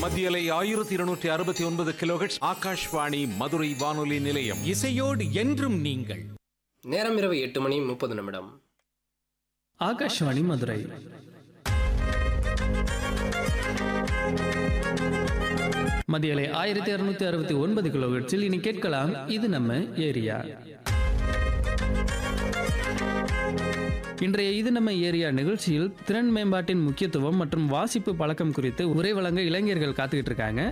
மத்தியலை ஆயிரத்தி இருநூற்றி அறுபத்தி ஒன்பது கிலோஹெட்ஸ் ஆகாஷ்வாணி மதுரை வானொலி நிலையம் இசையோடு என்றும் நீங்கள் நேரம் இரவு எட்டு மணி முப்பது நிமிடம் ஆகாஷ்வாணி மதுரை மதியலை ஆயிரத்தி அறுநூத்தி அறுபத்தி ஒன்பது கிலோஹெர்ட்ஸில் இனி கேட்கலாம் இது நம்ம ஏரியா இன்றைய இது நம்ம ஏரியா நிகழ்ச்சியில் திறன் மேம்பாட்டின் முக்கியத்துவம் மற்றும் வாசிப்பு பழக்கம் குறித்து உரை வழங்க இளைஞர்கள் காத்துக்கிட்டு இருக்காங்க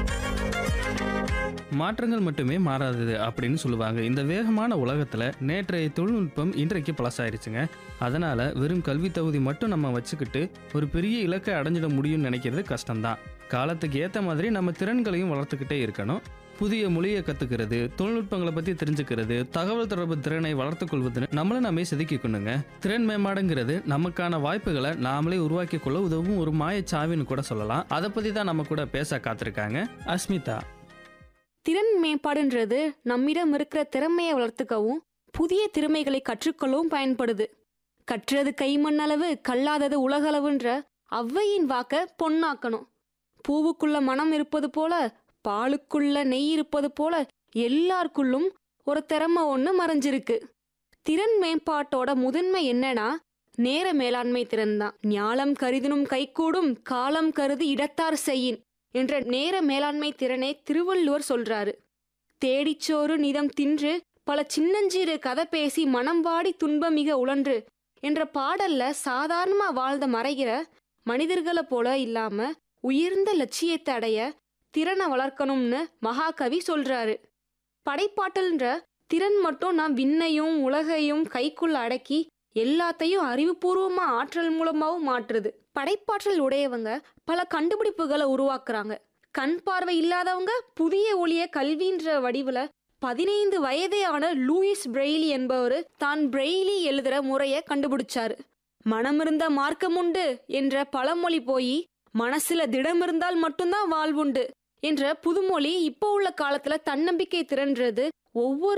மாற்றங்கள் மட்டுமே மாறாதது அப்படின்னு சொல்லுவாங்க இந்த வேகமான உலகத்துல நேற்றைய தொழில்நுட்பம் இன்றைக்கு பழசாயிருச்சுங்க அதனால வெறும் கல்வி தகுதி மட்டும் நம்ம வச்சுக்கிட்டு ஒரு பெரிய இலக்கை அடைஞ்சிட முடியும்னு நினைக்கிறது கஷ்டம்தான் காலத்துக்கு ஏற்ற மாதிரி நம்ம திறன்களையும் வளர்த்துக்கிட்டே இருக்கணும் புதிய மொழியை கத்துக்கிறது தொழில்நுட்பங்களை பத்தி தெரிஞ்சுக்கிறது தகவல் தொடர்பு திறனை வளர்த்துக் கொள்வதுன்னு நம்மள நாமே செதுக்கிக்கணுங்க திறன் மேம்பாடுங்கிறது நமக்கான வாய்ப்புகளை நாமளே உருவாக்கி கொள்ள உதவும் ஒரு மாயச்சாவின்னு கூட சொல்லலாம் அதை பத்தி தான் நம்ம கூட பேச காத்திருக்காங்க அஸ்மிதா திறன் மேம்பாடுன்றது நம்மிடம் இருக்கிற திறமையை வளர்த்துக்கவும் புதிய திறமைகளை கற்றுக்கொள்ளவும் பயன்படுது கற்றது கைமண்ணளவு கல்லாதது உலகளவுன்ற ஔவையின் வாக்க பொன்னாக்கணும் பூவுக்குள்ள மனம் இருப்பது போல பாலுக்குள்ள நெய் இருப்பது போல எல்லாருக்குள்ளும் ஒரு திறமை ஒன்று மறைஞ்சிருக்கு திறன் மேம்பாட்டோட முதன்மை என்னன்னா நேர மேலாண்மை திறன் தான் ஞாலம் கருதினும் கைகூடும் காலம் கருதி இடத்தார் செய்யின் என்ற நேர மேலாண்மை திறனை திருவள்ளுவர் சொல்றாரு தேடிச்சோறு நிதம் தின்று பல சின்னஞ்சிறு கதை பேசி மனம் வாடி துன்பமிக உழன்று என்ற பாடல்ல சாதாரணமா வாழ்ந்த மறைகிற மனிதர்களை போல இல்லாம உயர்ந்த லட்சியத்தை அடைய திறனை வளர்க்கணும்னு மகாகவி சொல்றாரு படைப்பாட்டல்ன்ற திறன் மட்டும் நாம் விண்ணையும் உலகையும் கைக்குள்ள அடக்கி எல்லாத்தையும் அறிவுபூர்வமா ஆற்றல் மூலமாவும் மாற்றுது படைப்பாற்றல் உடையவங்க பல கண்டுபிடிப்புகளை உருவாக்குறாங்க கண் பார்வை இல்லாதவங்க புதிய ஒளிய கல்வின்ற வடிவுல பதினைந்து வயதேயான லூயிஸ் பிரெய்லி என்பவர் தான் பிரெய்லி எழுதுற முறைய கண்டுபிடிச்சாரு மனமிருந்த மார்க்கமுண்டு என்ற பழமொழி போய் மனசுல திடம் இருந்தால் மட்டும்தான் வாழ்வுண்டு என்ற புதுமொழி இப்போ உள்ள காலத்துல தன்னம்பிக்கை திறன்றது ஒவ்வொரு